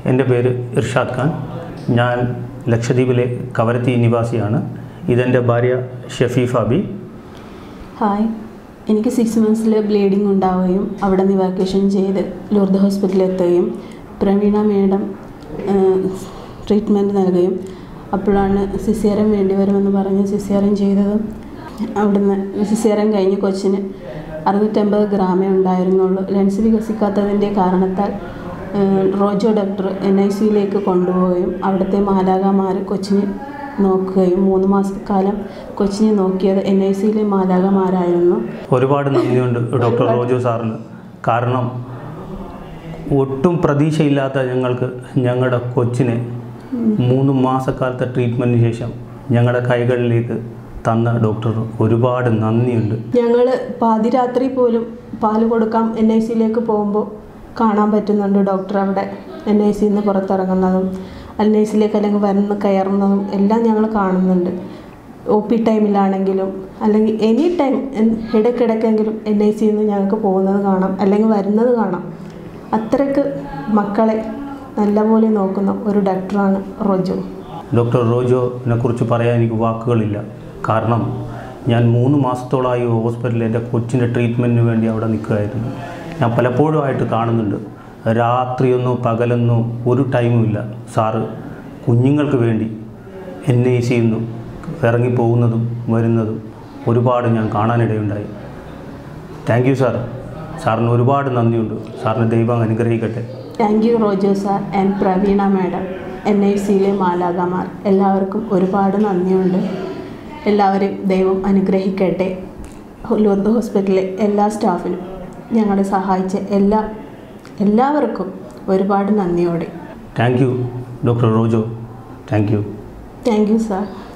എൻ്റെ പേര് ഇർഷാദ് ഖാൻ ഞാൻ ലക്ഷദ്വീപിലെ കവരത്തി നിവാസിയാണ് ഇതെൻ്റെ ഭാര്യ ഷഫീഫ ബി ഹായ് എനിക്ക് സിക്സ് മന്ത്സിൽ ബ്ലീഡിംഗ് ഉണ്ടാവുകയും അവിടെ നിന്ന് ഇവാക്വേഷൻ ചെയ്ത് ലൂർദ് ഹോസ്പിറ്റലിൽ എത്തുകയും പ്രവീണ മേഡം ട്രീറ്റ്മെൻറ്റ് നൽകുകയും അപ്പോഴാണ് സിസേറിയൻ വേണ്ടി വരുമെന്ന് പറഞ്ഞ് സിസേറിയൻ ചെയ്തതും അവിടുന്ന് സിസേറിയൻ കഴിഞ്ഞ് കൊച്ചിന് അറുന്നൂറ്റമ്പത് ഗ്രാമേ ഉണ്ടായിരുന്നുള്ളൂ ലെൻസ് വികസിക്കാത്തതിൻ്റെ കാരണത്താൽ ഏഹ്, റോജോ ഡോക്ടർ എൻ ഐ സിയിലേക്ക് കൊണ്ടുപോവുകയും അവിടുത്തെ മാലാകമാർ കൊച്ചിനെ നോക്കുകയും മൂന്ന് മാസക്കാലം കൊച്ചിനെ നോക്കിയത് എൻ ഐ സിയിലെ മാലാകമാരായിരുന്നു ഒരുപാട് നന്ദിയുണ്ട് ഡോക്ടർ റോജു സാറിന് കാരണം ഒട്ടും പ്രതീക്ഷയില്ലാത്ത ഞങ്ങൾക്ക് ഞങ്ങളുടെ കൊച്ചിനെ മൂന്ന് മാസക്കാലത്തെ ട്രീറ്റ്മെൻറ്റിന് ശേഷം ഞങ്ങളുടെ കൈകളിലേക്ക് തന്ന ഡോക്ടർ ഒരുപാട് നന്ദിയുണ്ട് ഞങ്ങൾ പാതിരാത്രി പോലും പാല് കൊടുക്കാം എൻ ഐ സിയിലേക്ക് പോകുമ്പോൾ കാണാൻ പറ്റുന്നുണ്ട് ഡോക്ടർ അവിടെ എൻ ഐ സിയിൽ നിന്ന് പുറത്തിറങ്ങുന്നതും എൻ ഐ സിയിലേക്ക് അല്ലെങ്കിൽ വന്ന് കയറുന്നതും എല്ലാം ഞങ്ങൾ കാണുന്നുണ്ട് ഒ പി ടൈമിലാണെങ്കിലും അല്ലെങ്കിൽ എനി ടൈം ഇടയ്ക്കിടയ്ക്കെങ്കിലും എൻ ഐ സിയിൽ നിന്ന് ഞങ്ങൾക്ക് പോകുന്നത് കാണാം അല്ലെങ്കിൽ വരുന്നത് കാണാം അത്രയ്ക്ക് മക്കളെ നല്ലപോലെ നോക്കുന്ന ഒരു ഡോക്ടറാണ് റോജു ഡോക്ടർ റോജോനെ കുറിച്ച് പറയാൻ എനിക്ക് വാക്കുകളില്ല കാരണം ഞാൻ മൂന്ന് മാസത്തോളമായി ഹോസ്പിറ്റലിൽ എൻ്റെ കൊച്ചിൻ്റെ ട്രീറ്റ്മെൻറ്റിന് വേണ്ടി അവിടെ നിൽക്കുകയായിരുന്നു ഞാൻ പലപ്പോഴും ആയിട്ട് കാണുന്നുണ്ട് രാത്രിയൊന്നോ പകലെന്നോ ഒരു ടൈമും ഇല്ല സാറ് കുഞ്ഞുങ്ങൾക്ക് വേണ്ടി എൻ ഐ സിയിൽ നിന്നും ഇറങ്ങി പോകുന്നതും വരുന്നതും ഒരുപാട് ഞാൻ കാണാനിടയുണ്ടായി താങ്ക് യു സാർ സാറിന് ഒരുപാട് നന്ദിയുണ്ട് സാറിന് ദൈവം അനുഗ്രഹിക്കട്ടെ thank you Rojo sir and Praveena madam N I സിയിലെ മാലാകമാർ എല്ലാവർക്കും ഒരുപാട് നന്ദിയുണ്ട് എല്ലാവരെയും ദൈവം അനുഗ്രഹിക്കട്ടെ ലൂർദ് ഹോസ്പിറ്റലിലെ എല്ലാ സ്റ്റാഫിനും ഞങ്ങളെ സഹായിച്ച എല്ലാ എല്ലാവർക്കും ഒരുപാട് നന്ദിയോടെ thank you doctor Rojo thank you thank you sir